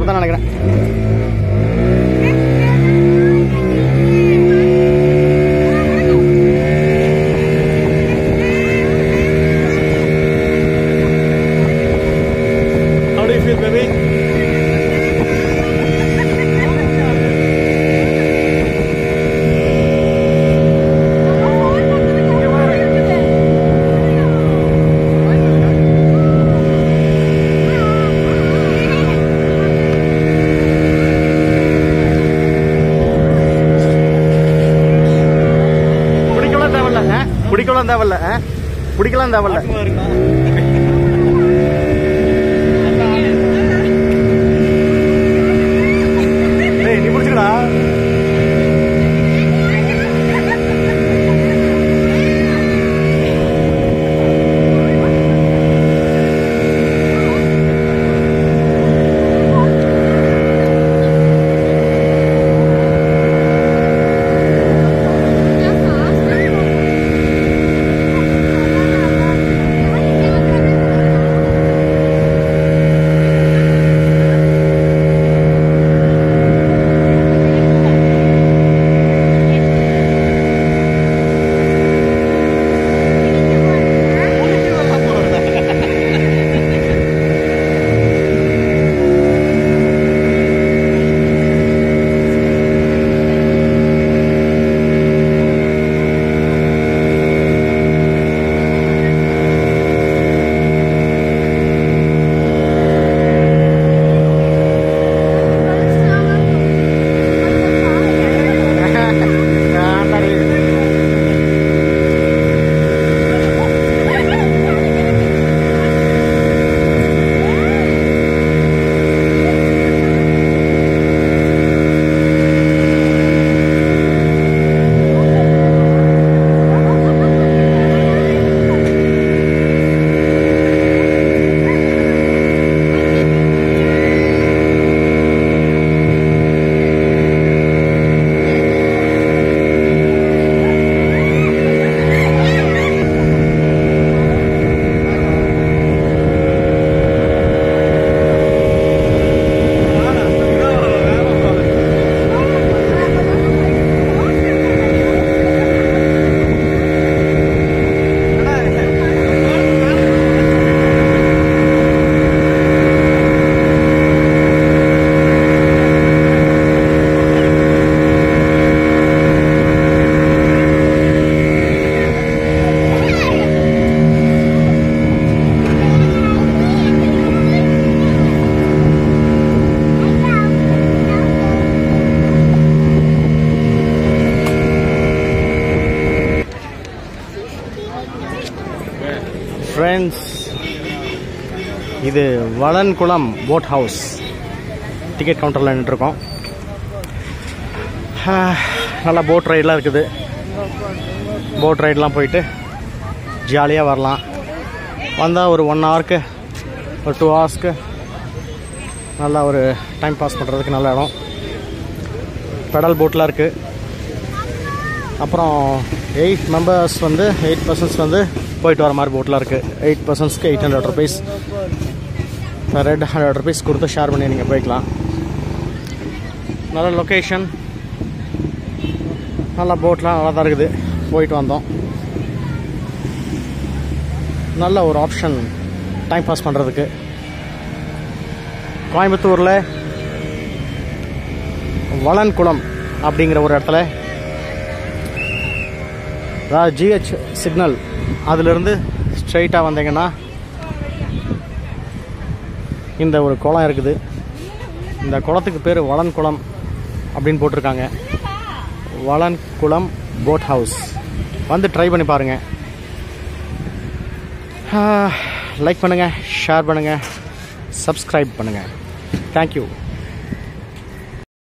தான் நினைக்கிறேன் How do you feel, baby? பிடிக்கலாம் தேவையில்ல ஆ? பிடிக்கலாம் தேவையில்ல ஆ? பிடிக்கலாம் தேவையில்ல டேய் நீ பிடிச்சிக்கடா ஆத்தாடி. ஃப்ரெண்ட்ஸ் இது வளன்குளம் போட் ஹவுஸ் டிக்கெட் கவுண்டரில் நின்றுருக்கோம் நல்லா போட் ரைடெலாம் இருக்குது போட் ரைடெலாம் போயிட்டு ஜாலியாக வரலாம் வந்தால் ஒரு ஒன் ஹவருக்கு ஒரு டூ ஹவர்ஸ்க்கு நல்லா ஒரு டைம் பாஸ் பண்ணுறதுக்கு நல்ல இடம் பெடல் போட்லாம் இருக்குது அப்புறம் எயிட் மெம்பர்ஸ் வந்து எயிட் பர்சன்ஸ் வந்து போயிட்டு வர மாதிரி போட்லாம் இருக்குது எயிட் பர்சன்ஸ்க்கு eight hundred rupees red hundred rupees கொடுத்து ஷேர் பண்ணி நீங்கள் போய்க்கலாம் நல்ல லொக்கேஷன் நல்லா போட்லாம் நல்லா தான் இருக்குது போயிட்டு வந்தோம் நல்ல ஒரு ஆப்ஷன் டைம் பாஸ் பண்ணுறதுக்கு கோயம்புத்தூரில் வளன்குளம் அப்படிங்கிற ஒரு இடத்துல அதாவது ஜிஹெச் சிக்னல் அதிலிருந்து ஸ்ட்ரைட்டாக வந்தீங்கன்னா இந்த ஒரு குளம் இருக்குது இந்த குளத்துக்கு பேர் வளன்குளம் அப்படின்னு போட்டிருக்காங்க வளன்குளம் போட் ஹவுஸ் வந்து ட்ரை பண்ணி பாருங்கள் லைக் பண்ணுங்கள் ஷேர் பண்ணுங்கள் சப்ஸ்கிரைப் பண்ணுங்கள் தேங்க்யூ